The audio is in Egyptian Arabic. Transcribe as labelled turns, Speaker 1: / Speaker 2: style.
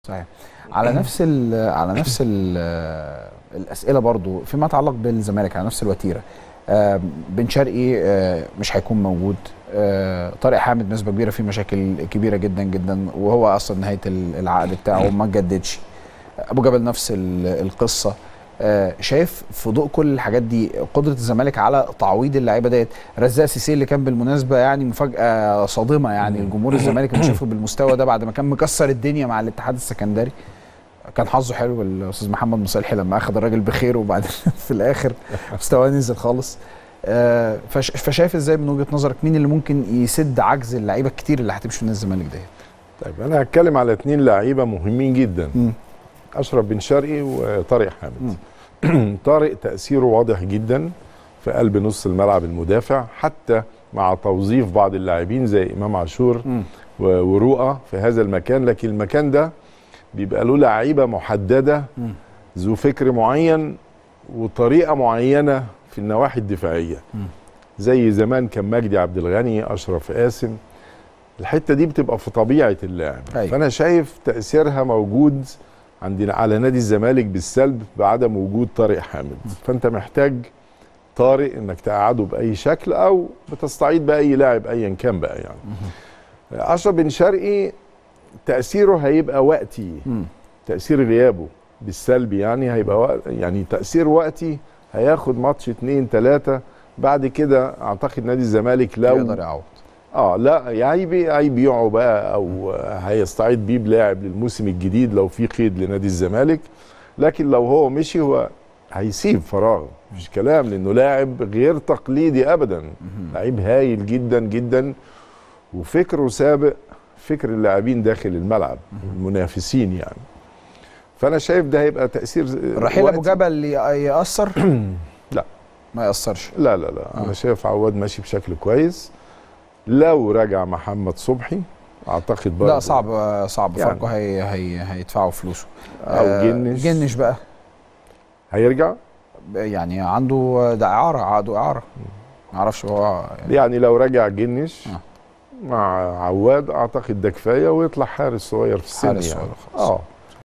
Speaker 1: صحيح على نفس ال على نفس ال الاسئله برضو فيما يتعلق بالزمالك على نفس الوتيره آه، بن شرقي آه، مش هيكون موجود آه، طارق حامد بنسبه كبيره في مشاكل كبيره جدا جدا وهو اصلا نهايه ال- العقد بتاعه ما جددش ابو جبل نفس ال- القصه آه، شايف في ضوء كل الحاجات دي قدره الزمالك على تعويض اللعيبه ديت رزاق سيسي اللي كان بالمناسبه يعني مفاجاه صادمه يعني الجمهور الزمالك مش شايفه بالمستوى ده بعد ما كان مكسر الدنيا مع الاتحاد السكندري كان حظه حلو الاستاذ محمد مصالحي لما اخذ الراجل بخير وبعدين في الاخر مستواه نزل خالص آه، فش- فشايف ازاي من وجهه نظرك مين اللي ممكن يسد عجز اللعيبه الكتير اللي هتمشي من الزمالك ديت
Speaker 2: طيب انا هتكلم على اتنين لعيبه مهمين جدا
Speaker 1: مم.
Speaker 2: اشرف بن شرقي وطارق حامد طارق تاثيره واضح جدا في قلب نص الملعب المدافع حتى مع توظيف بعض اللاعبين زي امام عاشور
Speaker 1: مم.
Speaker 2: و- ورؤى في هذا المكان لكن المكان ده بيبقى له لعيبه محدده
Speaker 1: مم.
Speaker 2: ذو فكر معين وطريقه معينه في النواحي الدفاعيه
Speaker 1: مم.
Speaker 2: زي زمان كان مجدي عبد الغني اشرف قاسم الحته دي بتبقى في طبيعه اللاعب
Speaker 1: أيوة.
Speaker 2: فانا شايف تاثيرها موجود عندنا على نادي الزمالك بالسلب بعدم وجود طارق حامد فانت محتاج طارق انك تقعده باي شكل او بتستعيد باي لاعب ايا كان بقى يعني اشرف بن شرقي تاثيره هيبقى وقتي
Speaker 1: مم.
Speaker 2: تاثير غيابه بالسلب يعني هيبقى وقت يعني تاثير وقتي هياخد ماتش اتنين تلاته بعد كده اعتقد نادي الزمالك لو
Speaker 1: يقدر يعوض
Speaker 2: اه لا يا هيبي هيبيعه بقى او هيستعيد بيه بلاعب للموسم الجديد لو في قيد لنادي الزمالك لكن لو هو مشي هو هيسيب فراغ مش كلام لانه لاعب غير تقليدي ابدا لعيب هايل جدا جدا وفكره سابق فكر اللاعبين داخل الملعب المنافسين يعني فانا شايف ده هيبقى تاثير
Speaker 1: رحيل ابو
Speaker 2: وقتي.
Speaker 1: جبل ي- ياثر
Speaker 2: لا.
Speaker 1: ما ياثرش
Speaker 2: لا لا لا
Speaker 1: آه.
Speaker 2: انا شايف عواد ماشي بشكل كويس لو رجع محمد صبحي اعتقد برضه
Speaker 1: لا صعب صعب
Speaker 2: يعني.
Speaker 1: فاركو هي هي هيدفعوا فلوسه
Speaker 2: او
Speaker 1: آه،
Speaker 2: جنش
Speaker 1: جنش بقى
Speaker 2: هيرجع
Speaker 1: يعني عنده ده اعاره عقده اعاره ما اعرفش هو
Speaker 2: يعني لو رجع جنش
Speaker 1: آه.
Speaker 2: مع عواد اعتقد ده كفايه ويطلع حارس صغير في السن
Speaker 1: حارس
Speaker 2: يعني
Speaker 1: صغير خلاص.
Speaker 2: اه